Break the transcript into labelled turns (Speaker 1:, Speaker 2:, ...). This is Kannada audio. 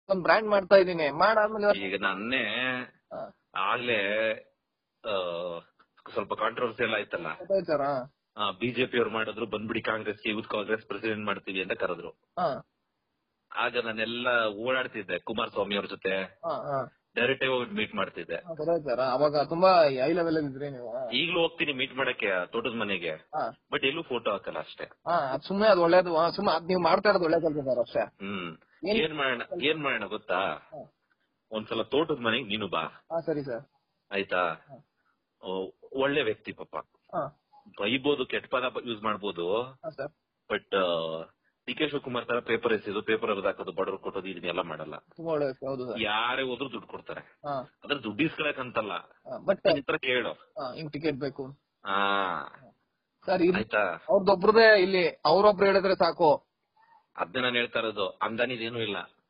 Speaker 1: ಒಂದ್ ಬ್ರ್ಯಾಂಡ್ ಮಾಡ್ತಾ ಇದೀನಿ ಮಾಡಾದ್ಮೇಲೆ ಇವತ್ತು-
Speaker 2: ಈಗ ನನ್ನೇ
Speaker 1: ಹಾ,
Speaker 2: ಆಗ್ಲೇ ಆ, ಸ್ವಲ್ಪ ಕಾಂಟ್ರವರ್ಸಿ ಆಯ್ತಲ್ಲ
Speaker 1: ಗೊತ್ತಾಯ್ತು ಸರ್ ಹಾ
Speaker 2: ಬಿಜೆಪಿ ಅವ್ರು ಮಾಡಿದ್ರು ಬಂದ್ಬಿಡಿ ಕಾಂಗ್ರೆಸ್ಗೆ ಯೂತ್ ಕಾಂಗ್ರೆಸ್ ಪ್ರೆಸಿಡೆಂಟ್ ಮಾಡ್ತೀವಿ ಅಂತ ಕರೆದ್ರು
Speaker 1: ಹಾ
Speaker 2: ಆಗ ನಾನೆಲ್ಲ ಓಡಾಡ್ತಿದ್ದೆ ಕುಮಾರಸ್ವಾಮಿ ಅವ್ರ ಜೊತೆ
Speaker 1: ಹಾ ಹಾ
Speaker 2: ಡೈರೆಕ್ಟ್ ಆಗಿ ಹೋಗಿ ಮೀಟ್ ಮಾಡ್ತಿದ್ದೆ
Speaker 1: ಹಾ, ಗೊತ್ತಾಯ್ತು ಸರ್ ಅವಾಗ ತುಂಬಾ ಹೈ ಲೆವೆಲ್ ಅಲ್ಲಿ ಇದ್ರಿ ನೀವು
Speaker 2: ಈಗ್ಲೂ ಹೋಗ್ತೀನಿ ಮೀಟ್ ಮಾಡಕ್ಕೆ ತೋಟದ ಮನೆಗೆ
Speaker 1: ಹಾ
Speaker 2: ಬಟ್ ಎಲ್ಲೂ ಫೋಟೋ ಹಾಕಲ್ಲ ಅಷ್ಟೇ
Speaker 1: ಹಾ ಅದ್ ಸುಮ್ನೆ ಅದು ಒಳ್ಳೇದು ಹಾ, ಸುಮ್ನೆ ಅದ್ ನೀವು ಮಾಡ್ತಾ ಇರೋದು ಒಳ್ಳೆ ಕೆಲಸ ಸರ್ ಅಷ್ಟೇ
Speaker 2: ಹ್ಮ್
Speaker 1: ಏನ್-
Speaker 2: ಏನ್ ಮಾಡೋಣ ಏನ್ ಮಾಡೋಣ ಗೊತ್ತಾ
Speaker 1: ಹಾ.
Speaker 2: ಒಂದ್ಸಲ ತೋಟದ ಮನೆಗೆ ನೀನು ಬಾ
Speaker 1: ಹಾ ಸರಿ ಸರ್
Speaker 2: ಆಯ್ತಾ ಓ, ಒಳ್ಳೆ ವ್ಯಕ್ತಿ ಪಾಪ
Speaker 1: ಹಾ
Speaker 2: ಬೈಬೋದು ಕೆಟ್ಟ ಪದ ಯೂಸ್ ಮಾಡ್ಬೋದು
Speaker 1: ಹಾ sir
Speaker 2: but D K Shivakumar ತರ ಪೇಪರ್ ಎಸೆದು ಪೇಪರ್ ಹರಿದು ಹಾಕೋದು ಬಡವ್ರು ಕೊಟ್ಟೋದು ಇದನ್ನೆಲ್ಲ ಮಾಡಲ್ಲ
Speaker 1: ತುಂಬಾ ಒಳ್ಳೆ ವ್ಯಕ್ತಿ, ಹೌದು ಸರ್
Speaker 2: ಯಾರೇ ಹೋದ್ರು ದುಡ್ಡು ಕೊಡ್ತಾರೆ
Speaker 1: ಹಾ
Speaker 2: ಅದ್ರ ದುಡ್ಡು ಇಸ್ಕೊಳಕ್ ಅಂತಲ್ಲ
Speaker 1: ಬಟ್
Speaker 2: ನಿನ್ ಹತ್ರ ಕೇಳು
Speaker 1: ಹಿಂಗ್ ಟಿಕೆಟ್ ಬೇಕು
Speaker 2: ಹಾ
Speaker 1: ಸರ್ ಇದು
Speaker 2: ಆಯ್ತಾ
Speaker 1: ಅವ್ರದ್ದೊಬ್ರದೇ ಇಲ್ಲಿ ಅವ್ರೊಬ್ರು ಹೇಳಿದ್ರೆ ಸಾಕು
Speaker 2: ಅದ್ನೇ ನಾನು ಹೇಳ್ತಾ ಇರೋದು ಅಂದಾನಿದೇನು ಇಲ್ಲ